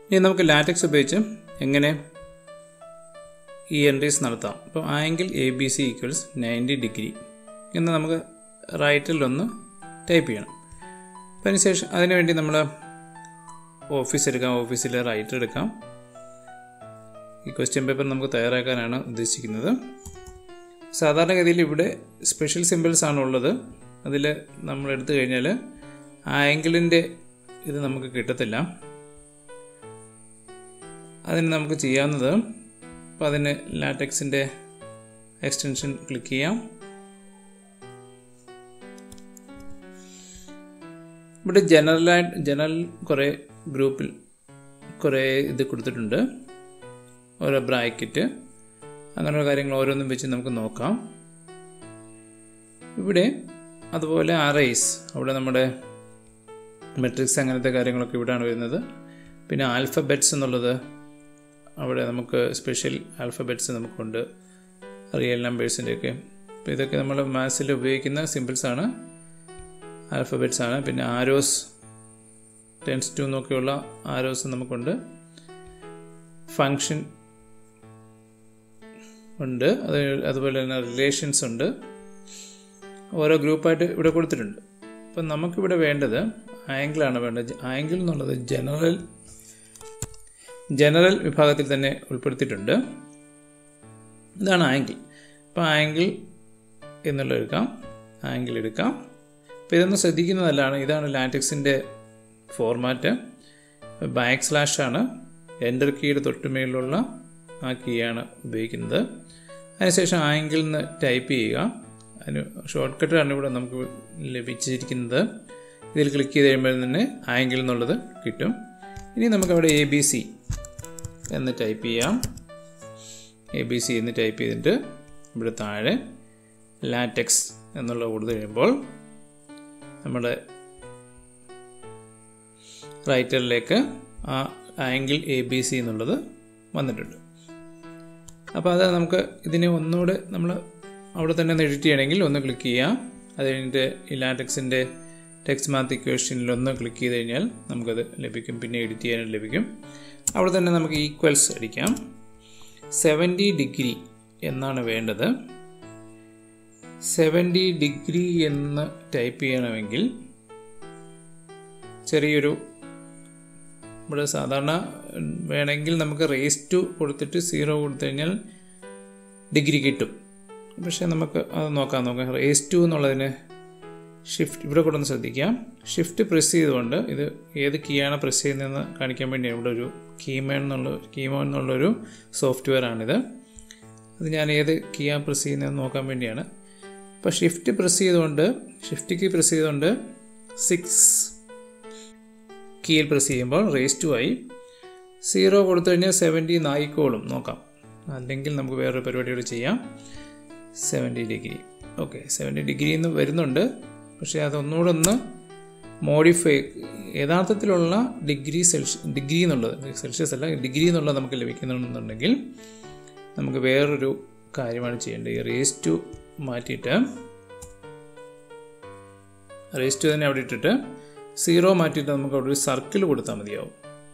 ഇനി നമുക്ക് ലാറ്റക്സ് ഉപയോഗിച്ച് എങ്ങനെ ഈ എൻട്രീസ് നടത്താം അപ്പോൾ angle A B C equals ninety degree എന്ന് നമുക്ക് റൈറ്റിലൊന്ന് ടൈപ്പ് ചെയ്യണം അപ്പം അതിനുശേഷം അതിനുവേണ്ടി നമ്മൾ ഓഫീസ് എടുക്കാം ഓഫീസിൽ റൈറ്റർ എടുക്കാം ഈ ക്വസ്റ്റ്യൻ പേപ്പർ നമുക്ക് തയ്യാറാക്കാനാണ് ഉദ്ദേശിക്കുന്നത് സാധാരണഗതിയിൽ ഇവിടെ സ്പെഷ്യൽ സിമ്പിൾസ് ആണ് ഉള്ളത് അതിൽ നമ്മൾ എടുത്തു കഴിഞ്ഞാൽ ആംഗിളിൻ്റെ ഇത് നമുക്ക് കിട്ടത്തില്ല അതിന് നമുക്ക് ചെയ്യാവുന്നത് അപ്പോൾ അതിന് ലാറ്റക്സിൻ്റെ എക്സ്റ്റൻഷൻ ക്ലിക്ക് ചെയ്യാം ഇവിടെ ജനറലായിട്ട് ജനറൽ കുറേ ഗ്രൂപ്പിൽ കുറേ ഇത് കൊടുത്തിട്ടുണ്ട് ഓരോ ബ്രാക്കറ്റ് അങ്ങനെയുള്ള കാര്യങ്ങൾ ഓരോന്നും വെച്ച് നമുക്ക് നോക്കാം ഇവിടെ അതുപോലെ അറൈസ് അവിടെ നമ്മുടെ മെട്രിക്സ് അങ്ങനത്തെ കാര്യങ്ങളൊക്കെ ഇവിടെയാണ് വരുന്നത് പിന്നെ ആൽഫബെറ്റ്സ് എന്നുള്ളത് അവിടെ നമുക്ക് സ്പെഷ്യൽ ആൽഫബെറ്റ്സ് നമുക്കുണ്ട് റിയൽ നമ്പേഴ്സിൻ്റെയൊക്കെ അപ്പോൾ ഇതൊക്കെ നമ്മൾ മാത്സിൽ ഉപയോഗിക്കുന്ന സിമ്പിൾസ് ആണ് ആൽഫബെറ്റ്സ് ആണ് പിന്നെ ആരോസ് ടെൻസ് ടു എന്നൊക്കെയുള്ള ആരോസ് നമുക്കുണ്ട് ഫങ്ഷൻ ഉണ്ട് അത് അതുപോലെ തന്നെ റിലേഷൻസ് ഉണ്ട് ഓരോ ഗ്രൂപ്പായിട്ട് ഇവിടെ കൊടുത്തിട്ടുണ്ട് അപ്പം നമുക്കിവിടെ വേണ്ടത് ആംഗിളാണ് വേണ്ടത് ആംഗിൾ എന്നുള്ളത് ജനറൽ ജനറൽ വിഭാഗത്തിൽ തന്നെ ഉൾപ്പെടുത്തിയിട്ടുണ്ട് ഇതാണ് ആംഗിൾ അപ്പോൾ ആംഗിൾ എന്നുള്ള എടുക്കാം ആംഗിൾ എടുക്കാം അപ്പോൾ ഇതൊന്നും ശ്രദ്ധിക്കുന്നതല്ലാണ് ഇതാണ് ലാറ്റക്സിൻ്റെ ഫോർമാറ്റ് ബാക്ക് സ്ലാഷ് ആണ് എൻ്റർ കീയുടെ തൊട്ടുമേലുള്ള ആ കീയാണ് ഉപയോഗിക്കുന്നത് അതിനുശേഷം ആംഗിൾ എന്ന് ടൈപ്പ് ചെയ്യുക അതിന് ഷോർട്ട് കട്ടാണ് ഇവിടെ നമുക്ക് ലഭിച്ചിരിക്കുന്നത് ഇതിൽ ക്ലിക്ക് ചെയ്ത് കഴിയുമ്പോൾ തന്നെ ആംഗിൾ എന്നുള്ളത് കിട്ടും ഇനി നമുക്കവിടെ എ ബി സി എന്ന് ടൈപ്പ് ചെയ്യാം എ ബി സി എന്ന് ടൈപ്പ് ചെയ്തിട്ട് ഇവിടെ താഴെ ലാറ്റക്സ് എന്നുള്ള കൊടുത്തു കഴിയുമ്പോൾ നമ്മുടെ റൈറ്ററിലേക്ക് ആ ആംഗിൾ എ ബി സി എന്നുള്ളത് വന്നിട്ടുണ്ട് അപ്പോൾ അത് നമുക്ക് ഇതിനെ ഒന്നുകൂടെ നമ്മൾ അവിടെ തന്നെ ഒന്ന് എഡിറ്റ് ചെയ്യണമെങ്കിൽ ഒന്ന് ക്ലിക്ക് ചെയ്യാം അത് കഴിഞ്ഞിട്ട് ഈ ലാറ്റക്സിൻ്റെ ടെക്സ്റ്റ് മാത്ത് ഇക്വേഷനിൽ ഒന്ന് ക്ലിക്ക് ചെയ്ത് കഴിഞ്ഞാൽ നമുക്കത് ലഭിക്കും പിന്നെ എഡിറ്റ് ചെയ്യാനായിട്ട് ലഭിക്കും അവിടെ തന്നെ നമുക്ക് ഈക്വൽസ് അടിക്കാം സെവൻറ്റി ഡിഗ്രി എന്നാണ് വേണ്ടത് സെവൻറ്റി ഡിഗ്രി എന്ന് ടൈപ്പ് ചെയ്യണമെങ്കിൽ ചെറിയൊരു ഇവിടെ സാധാരണ വേണമെങ്കിൽ നമുക്ക് റേസ് ടു കൊടുത്തിട്ട് സീറോ കൊടുത്തു കഴിഞ്ഞാൽ ഡിഗ്രി കിട്ടും പക്ഷേ നമുക്ക് അത് നോക്കാം നോക്കാം റേസ് ടു എന്നുള്ളതിന് ഷിഫ്റ്റ് ഇവിടെ കൂടെ ഒന്ന് ശ്രദ്ധിക്കാം ഷിഫ്റ്റ് പ്രസ് ചെയ്തുകൊണ്ട് ഇത് ഏത് കീയാണ് പ്രസ് ചെയ്യുന്നതെന്ന് കാണിക്കാൻ വേണ്ടിയാണ് ഇവിടെ ഒരു കീമോൺ എന്നുള്ള കീമോൺ എന്നുള്ളൊരു സോഫ്റ്റ്വെയർ ആണിത് അത് ഞാൻ ഏത് കീയാണ് പ്രസ് ചെയ്യുന്നതെന്ന് നോക്കാൻ വേണ്ടിയാണ് അപ്പോൾ ഷിഫ്റ്റ് പ്രസ് ചെയ്തുകൊണ്ട് ഷിഫ്റ്റ് കീ പ്രസ് ചെയ്തുകൊണ്ട് സിക്സ് കീയിൽ പ്രസ് ചെയ്യുമ്പോൾ റേസ് ടു ആയി സീറോ കൊടുത്തു കഴിഞ്ഞാൽ സെവൻറ്റി നായിക്കോളും നോക്കാം അല്ലെങ്കിൽ നമുക്ക് വേറൊരു പരിപാടിയോട് ചെയ്യാം seventy degree okay seventy degree എന്ന് വരുന്നുണ്ട് പക്ഷേ അതൊന്നുകൂടെ ഒന്ന് മോഡിഫൈ യഥാർത്ഥത്തിലുള്ള ഡിഗ്രി സെൽഷ്യസ് ഡിഗ്രി എന്നുള്ളത് സെൽഷ്യസ് അല്ല ഡിഗ്രി എന്നുള്ളത് നമുക്ക് ലഭിക്കുന്നുണ്ടെന്നുണ്ടെങ്കിൽ നമുക്ക് വേറൊരു കാര്യമാണ് ചെയ്യേണ്ടത് ഈ റേസ് ടു മാറ്റിയിട്ട് റേസ് ടു തന്നെ അവിടെ ഇട്ടിട്ട് സീറോ മാറ്റിയിട്ട് നമുക്ക് അവിടെ ഒരു സർക്കിൾ കൊടുത്താൽ മതിയാവും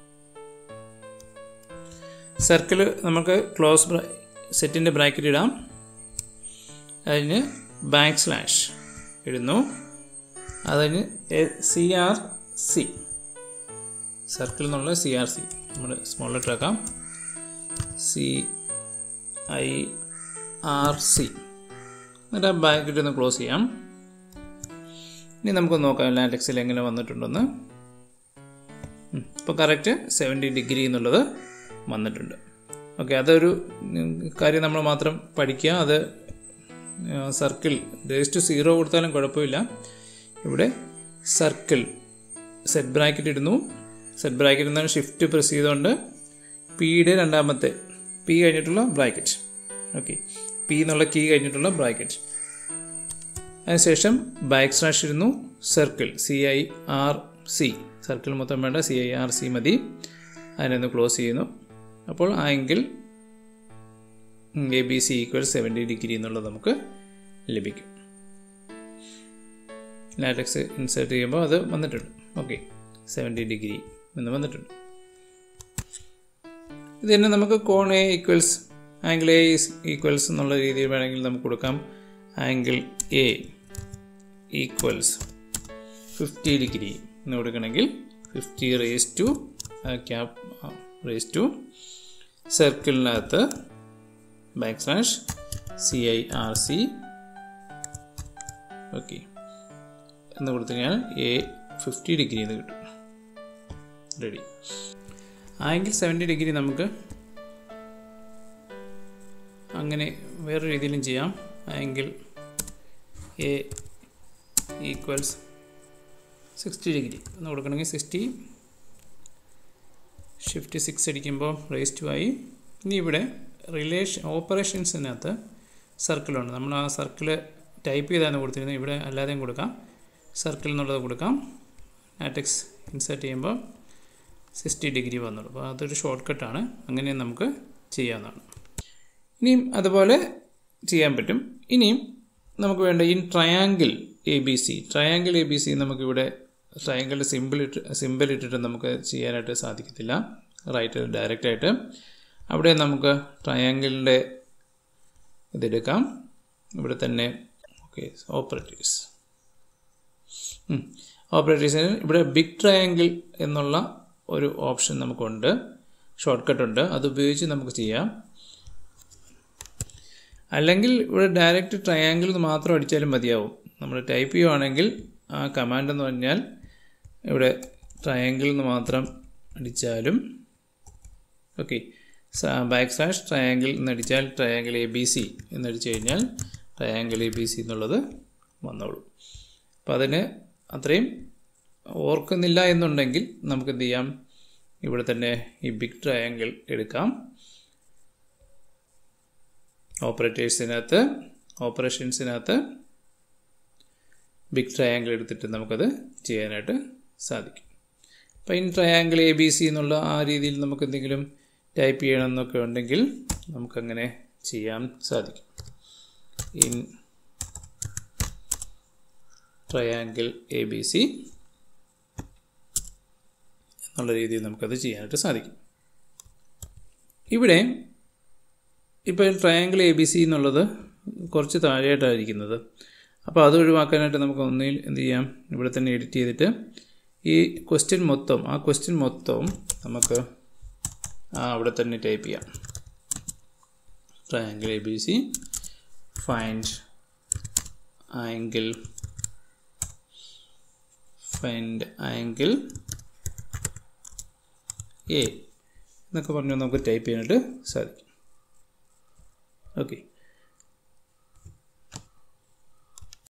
സർക്കിൾ നമുക്ക് ക്ലോസ് സെറ്റിൻ്റെ ബ്രാക്കറ്റ് ഇടാം അതിന് ബാക്ക് സ്ലാഷ് ഇടുന്നു അതിന് സി ആർ സി സർക്കിൾ എന്നുള്ള സി ആർ സി നമ്മൾ സ്മോൾ ലെറ്റർ ആക്കാം സി ഐ ആർ സി എന്നിട്ട് ആ ബ്രാക്കറ്റ് ഒന്ന് ക്ലോസ് ചെയ്യാം ഇനി നമുക്ക് നോക്കാം ലാറ്റക്സിൽ എങ്ങനെ വന്നിട്ടുണ്ടെന്ന് ഇപ്പോൾ കറക്റ്റ് സെവൻറ്റി ഡിഗ്രി എന്നുള്ളത് വന്നിട്ടുണ്ട് ഓക്കെ അതൊരു കാര്യം നമ്മൾ മാത്രം പഠിക്കുക അത് സർക്കിൾ റേസ് ടു സീറോ കൊടുത്താലും കുഴപ്പമില്ല ഇവിടെ സർക്കിൾ സെറ്റ് ബ്രാക്കറ്റ് ഇടുന്നു സെറ്റ് ബ്രാക്കറ്റ് എന്നാൽ ഷിഫ്റ്റ് പ്രസ് ചെയ്തുകൊണ്ട് പിയുടെ രണ്ടാമത്തെ പി കഴിഞ്ഞിട്ടുള്ള ബ്രാക്കറ്റ് ഓക്കെ പി എന്നുള്ള കീ കഴിഞ്ഞിട്ടുള്ള ബ്രാക്കറ്റ് അതിനുശേഷം ബാക്ക് സ്ലാഷ് ഇടുന്നു circle C I R C circle മൊത്തം വേണ്ട സി ഐ ആർ സി മതി അതിനൊന്ന് ക്ലോസ് ചെയ്യുന്നു അപ്പോൾ angle A B C equal seventy degree എന്നുള്ളത് നമുക്ക് ലഭിക്കും ലാറ്റക്സ് ഇൻസേർട്ട് ചെയ്യുമ്പോൾ അത് വന്നിട്ടുണ്ട് ഓക്കെ സെവൻറ്റി ഡിഗ്രി എന്ന് വന്നിട്ടുണ്ട് ഇത് തന്നെ നമുക്ക് കോൺ A equals angle A equals എന്നുള്ള രീതിയിൽ വേണമെങ്കിൽ നമുക്ക് കൊടുക്കാം angle A equals fifty degree എന്ന് കൊടുക്കണമെങ്കിൽ fifty raise to cap raise to സർക്കിളിനകത്ത് backslash C I R C okay എന്ന് കൊടുത്തു കഴിഞ്ഞാൽ എ ഫിഫ്റ്റി ഡിഗ്രി എന്ന് കിട്ടും റെഡി ആംഗിൾ സെവൻറ്റി ഡിഗ്രി നമുക്ക് അങ്ങനെ വേറെ രീതിയിലും ചെയ്യാം angle A equals sixty degree എന്ന് കൊടുക്കണമെങ്കിൽ സിക്സ്റ്റി ഷിഫ്റ്റ് സിക്സ് അടിക്കുമ്പോൾ റേസ് ടു ആയി ഇനി ഇവിടെ റിലേഷൻ ഓപ്പറേഷൻസിനകത്ത് സർക്കിളുണ്ട് നമ്മൾ ആ സർക്കിൾ ടൈപ്പ് ചെയ്താണ് കൊടുത്തിരുന്നത് ഇവിടെ അല്ലാതെയും കൊടുക്കാം സർക്കിൾ എന്നുള്ളത് കൊടുക്കാം ആറ്റക്സ് ഇൻസേർട്ട് ചെയ്യുമ്പോൾ സിക്സ്റ്റി ഡിഗ്രി വന്നുള്ളൂ അപ്പോൾ അതൊരു ഷോർട്ട് കട്ടാണ് അങ്ങനെ നമുക്ക് ചെയ്യാവുന്നതാണ് ഇനിയും അതുപോലെ ചെയ്യാൻ പറ്റും ഇനിയും നമുക്ക് വേണ്ട in triangle A B C triangle A B C നമുക്കിവിടെ ട്രയാങ്കിളിൻ്റെ സിമ്പിൾ ഇട്ട് സിമ്പിൾ ഇട്ടിട്ട് നമുക്ക് ചെയ്യാനായിട്ട് സാധിക്കത്തില്ല റൈറ്റ് ഡയറക്റ്റ് ആയിട്ട് അവിടെ നമുക്ക് ട്രയാങ്കിളിൻ്റെ ഇതെടുക്കാം ഇവിടെ തന്നെ ഓക്കെ ഓപ്പറേറ്റീവ്സ് ഓപ്പറേറ്റീവ്സിന് ഇവിടെ ബിഗ് ട്രയാങ്കിൾ എന്നുള്ള ഒരു ഓപ്ഷൻ നമുക്കുണ്ട് ഷോർട്ട് കട്ട് ഉണ്ട് അത് ഉപയോഗിച്ച് നമുക്ക് ചെയ്യാം അല്ലെങ്കിൽ ഇവിടെ ഡയറക്റ്റ് ട്രയാങ്കിൾ മാത്രം അടിച്ചാലും മതിയാവും നമ്മൾ ടൈപ്പ് ചെയ്യുവാണെങ്കിൽ ആ കമാൻഡ് എന്ന് പറഞ്ഞാൽ ഇവിടെ ട്രയാങ്കിൾ എന്ന് മാത്രം അടിച്ചാലും ഓക്കെ ബാക്ക് സ്ലാഷ് ട്രയാങ്കിൾ എന്നടിച്ചാൽ ട്രയാങ്കിൾ എ ബി സി എന്നടിച്ചു കഴിഞ്ഞാൽ ട്രയാങ്കിൾ എ ബി സി എന്നുള്ളത് വന്നോളൂ അപ്പം അതിന് അത്രയും ഓർക്കുന്നില്ല എന്നുണ്ടെങ്കിൽ നമുക്ക് എന്ത് ചെയ്യാം ഇവിടെ തന്നെ ഈ ബിഗ് ട്രയാങ്കിൾ എടുക്കാം ഓപ്പറേറ്റേഴ്സിനകത്ത് ഓപ്പറേഷൻസിനകത്ത് ബിഗ് ട്രയാങ്കിൾ എടുത്തിട്ട് നമുക്കത് ചെയ്യാനായിട്ട് സാധിക്കും അപ്പോൾ in triangle A B C എന്നുള്ള ആ രീതിയിൽ നമുക്ക് എന്തെങ്കിലും ടൈപ്പ് ചെയ്യണം എന്നൊക്കെ ഉണ്ടെങ്കിൽ നമുക്കങ്ങനെ ചെയ്യാൻ സാധിക്കും in triangle A B C എന്നുള്ള രീതിയിൽ നമുക്കത് ചെയ്യാനായിട്ട് സാധിക്കും ഇവിടെ ഇപ്പോൾ ട്രയാങ്കിൾ എ ബി സി എന്നുള്ളത് കുറച്ച് താഴെയായിട്ടായിരിക്കുന്നത് അപ്പോൾ അത് ഒഴിവാക്കാനായിട്ട് നമുക്ക് ഒന്നിൽ എന്ത് ചെയ്യാം ഇവിടെ തന്നെ എഡിറ്റ് ചെയ്തിട്ട് ഈ ക്വസ്റ്റ്യൻ മൊത്തം ആ ക്വസ്റ്റ്യൻ മൊത്തം നമുക്ക് ആ അവിടെ തന്നെ ടൈപ്പ് ചെയ്യാം triangle A B C find angle find angle A എന്നൊക്കെ പറഞ്ഞാൽ നമുക്ക് ടൈപ്പ് ചെയ്യാനായിട്ട് സാധിക്കും ഓക്കെ